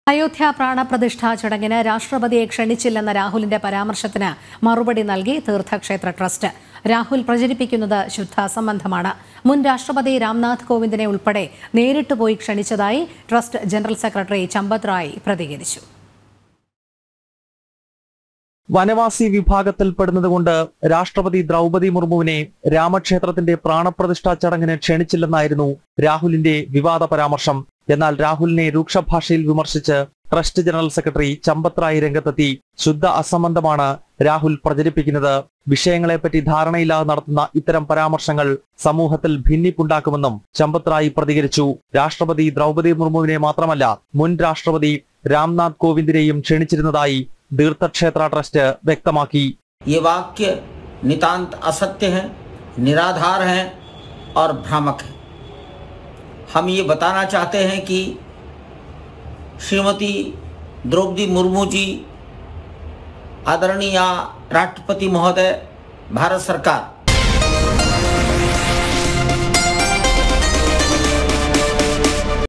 അയോധ്യ പ്രാണപ്രതിഷ്ഠാ ചടങ്ങിന് രാഷ്ട്രപതിയെ ക്ഷണിച്ചില്ലെന്ന രാഹുലിന്റെ പരാമർശത്തിന് മറുപടി നൽകി തീർത്ഥക്ഷേത്ര ട്രസ്റ്റ് രാഹുൽ പ്രചരിപ്പിക്കുന്നത് ശുദ്ധ അസംബന്ധമാണ് മുൻ രാഷ്ട്രപതി രാംനാഥ് കോവിന്ദിനെ ഉൾപ്പെടെ നേരിട്ട് പോയി ക്ഷണിച്ചതായി trust general secretary Champat Rai പ്രതികരിച്ചു വനവാസി വിഭാഗത്തിൽപ്പെടുന്നതുകൊണ്ട് രാഷ്ട്രപതി ദ്രൗപതി മുർമുവിനെ രാമക്ഷേത്രത്തിന്റെ പ്രാണപ്രതിഷ്ഠാ ചടങ്ങിന് ക്ഷണിച്ചില്ലെന്നായിരുന്നു രാഹുലിന്റെ വിവാദ പരാമർശം എന്നാൽ രാഹുലിനെ രൂക്ഷഭാഷയിൽ വിമർശിച്ച് trust general secretary Champat Rai രംഗത്തെത്തി ശുദ്ധ അസംബന്ധമാണ് രാഹുൽ പ്രചരിപ്പിക്കുന്നത് വിഷയങ്ങളെപ്പറ്റി ധാരണയില്ലാതെ നടത്തുന്ന ഇത്തരം പരാമർശങ്ങൾ സമൂഹത്തിൽ ഭിന്നിപ്പുണ്ടാക്കുമെന്നും ചമ്പത് റായ് പ്രതികരിച്ചു രാഷ്ട്രപതി ദ്രൗപതി മുർമുവിനെ മാത്രമല്ല മുൻ രാഷ്ട്രപതി രാംനാഥ് കോവിന്ദിനെയും ക്ഷണിച്ചിരുന്നതായി തീർത്ഥക്ഷേത്ര ട്രസ്റ്റ് വ്യക്തമാക്കി ये वाक्य नितांत असत्य है निराधार है और भ्रामक है हम ये बताना चाहते हैं कि श्रीमती द्रौपदी मुर्मू जी आदरणीय राष्ट्रपति महोदय भारत सरकार